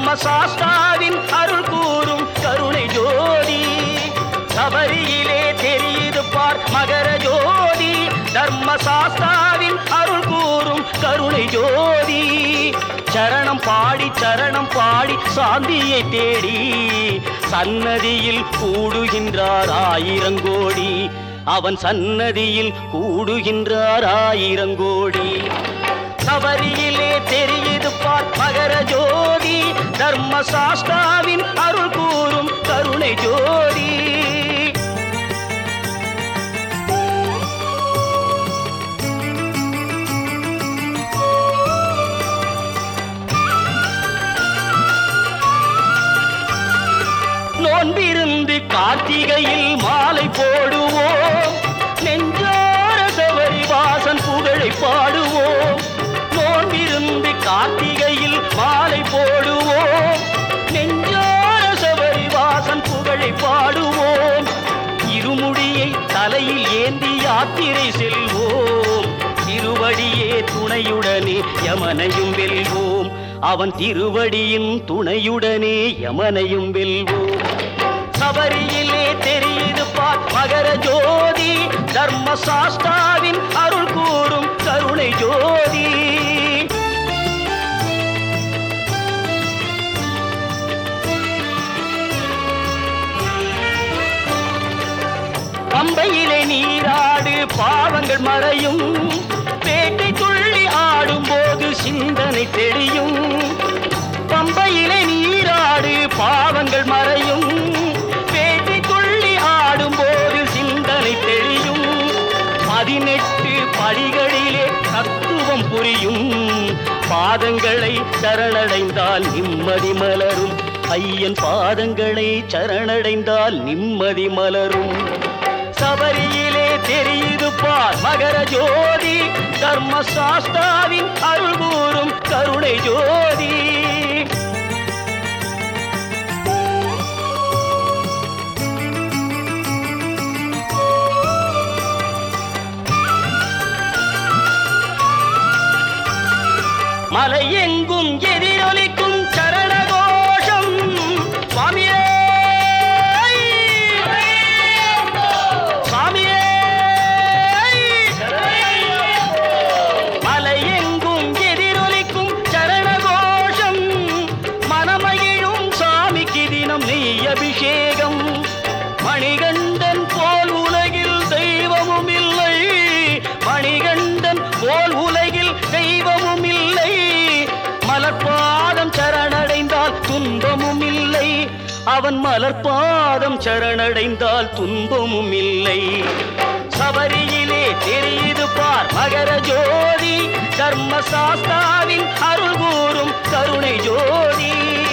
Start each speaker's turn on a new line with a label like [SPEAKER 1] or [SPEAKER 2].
[SPEAKER 1] தர்மசாஸ்தாவின் அருள் கூறும் கருணை ஜோதி சபரியிலே தெரியுது பார் மகர ஜோதி தர்மசாஸ்தாவின் அருள் கூறும் கருணை ஜோதி சரணம் பாடி சரணம் பாடி சாந்தியை தேடி சன்னதியில் கூடுகின்றார் ஆயிரங்கோடி அவன் சன்னதியில் கூடுகின்றார் ஆயிரங்கோடி சபரியிலே தெரியுது பார் மகர ஜோதி தர்மசாஸ்தாவின் அருள் கூறும் கருணை ஜோதி நோன்பிருந்து கார்த்திகையில் மாலை போடுவோம் நெஞ்சார சபரி வாசன் புகழை பாடுவோம் நோன்பிருந்து கார்த்திகையில் மாலை போடுவோம் நெஞ்சார சபரி வாசன் புகழை பாடுவோம் இருமுடியை தலையில் ஏந்தி யாத்திரை செல்வோம் திருவடியே துணையுடனே யமனையும் வெல்வோம் அவன் திருவடியின் துணையுடனே யமனையும் வெல்வோம் சபரியிலே தெரியுது பார் மகர ஜோதி தர்மசாஸ்தாவின் அருள் கூறும் கருணை ஜோதி பம்பையிலே நீராடு பாவங்கள் மறையும் வேட்டை துள்ளி ஆடும்போது சிந்தனை தெளியும் பம்பையிலே நீராடு பாவங்கள் மறையும் வேட்டை துள்ளி ஆடும்போது சிந்தனை தெளியும் பதினெட்டு படிகளிலே தத்துவம் புரியும் பாதங்களை சரணடைந்தால் நிம்மதி மலரும் ஐயன் பாதங்களை சரணடைந்தால் நிம்மதி மலரும் சபரியிலே தெரியுது பார் மகர ஜோதி தர்மசாஸ்தாவின் அருள் கூறும் கருணை ஜோதி மலை எங்கும் எதிரொலிக்கும் சரண கோஷம் சுவாமியே சுவாமியே மலை எங்கும் எதிரொலிக்கும் சரண கோஷம் மனமகிழும் சாமிக்கு தினம் நெய் அபிஷேகம் மணிகண்டன் போல் உலகில் தெய்வமும் இல்லை மணிகண்டன் போல் உலகில் தெய்வமும் இல்லை மலர்பாதம் சரணடைந்தால் துன்பமும் இல்லை அவன் மலர்பாதம் சரணடைந்தால் துன்பமும் இல்லை சபரியிலே தெரியுது பார் மகர ஜோதி தர்மசாஸ்தாவின் அருள் கூறும் கருணை ஜோதி